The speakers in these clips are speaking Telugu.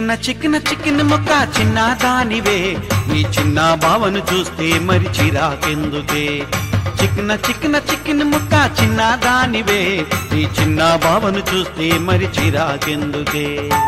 చిక్న చిక్న చిక్కిన మొక్క చిన్న దానివే నీ చిన్న బావను చూస్తే మరి చిరాకెందుకే చిక్న చిక్న చిక్కిన ముక్క చిన్న దానివే నీ చిన్న బావను చూస్తే మరి చిరాకెందుకే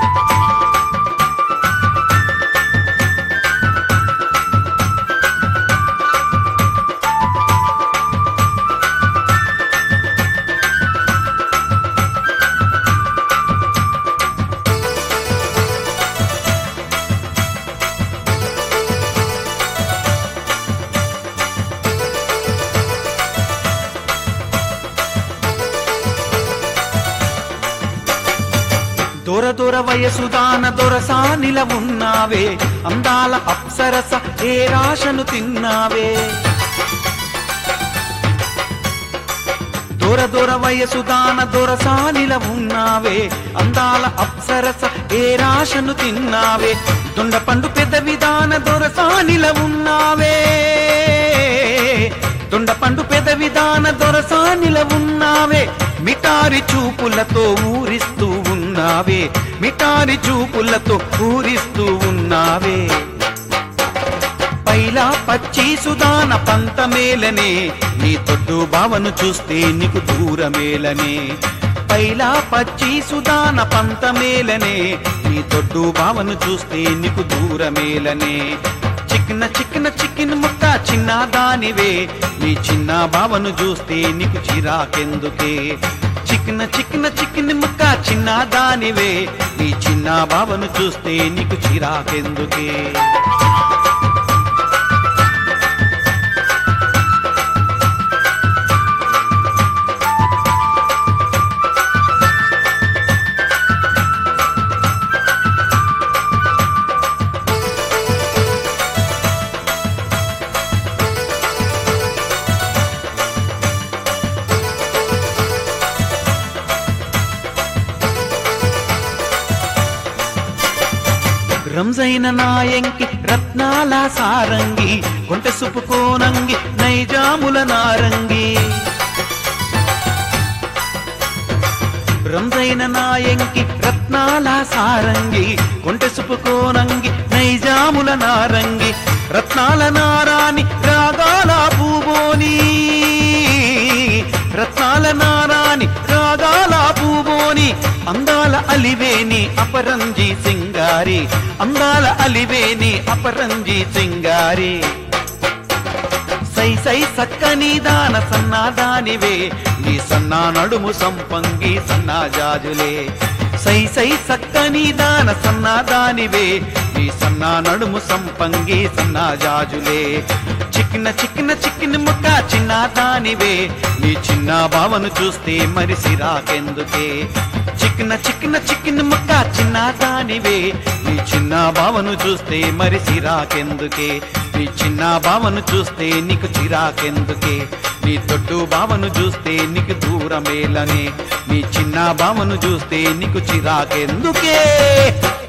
దొర దొర వయసు దాన దొరసానిల ఉన్నావే అందాల అప్సరస ఏ రాశను తిన్నావే దొర దొర వయసు దాన దొరసానిల ఉన్నావే అందాల అప్సరస ఏ రాశను తిన్నావే దొండ పండు పెద్ద విధాన దొరసానిల ఉన్నావే దొండ పండు పెద్ద విధాన దొరసానిల ఉన్నావే మిటారి చూపులతో ఊరిస్తూ ఉన్నావే మిటారి చూపులతో ఊరిస్తూ ఉన్నావే పైలా పచ్చి సుదాన పంతమేలనే నీ తొడ్డు బావను చూస్తే నీకు దూరమేలనే పైలా పచ్చి సుదాన పంతమేలనే నీ తొడ్డు బావను చూస్తే నీకు దూరమేలనే చిక్న చిక్న చిక్కిన ముక్క చిన్న దానివే నీ చిన్న బావను చూస్తే నీకు చిరాకెందుకే చిక్న చిక్న చిక్కిన ముక్క చిన్న దానివే నీ చిన్న బావను చూస్తే నీకు చిరాకెందుకే రంజైన నాయంకి రత్నాల సారంగి కొంట సుపుకోనంగి నైజాముల నారంగి రంజైన నాయంకి రత్నాల సారంగి కొంట సుపుకోనంగి నైజాముల నారంగి రత్నాల నారాని రాగాల పూబోని రత్నాల నారాని రాగాల పూబోని అందాల అలివేని అపరంజి సింగారి అందాల అలివేని అపరంజి సింగారి సై సై సక్కని దాన సన్నాదానివే నీ సన్నా నడుము సంపంగి సన్నా జాజులే సై సై సక్కని దాన సన్నాదానివే నీ సన్నా నడుము సంపంగి సన్నా జాజులే చిక్కిన చిక్కిన చిక్కిన ముక్క చిన్న దానివే నీ చిన్న బావను చూస్తే మరి సిరాకెందుకే చిక్కిన చిక్కిన చిక్కిన ముక్క చిన్న దానివే నీ చిన్న బావను చూస్తే మరి సిరాకెందుకే నీ చిన్న బావను చూస్తే నీకు చిరాకెందుకే నీ తొట్టు బావను చూస్తే నీకు దూరమేలనే నీ చిన్న బావను చూస్తే నీకు చిరాకెందుకే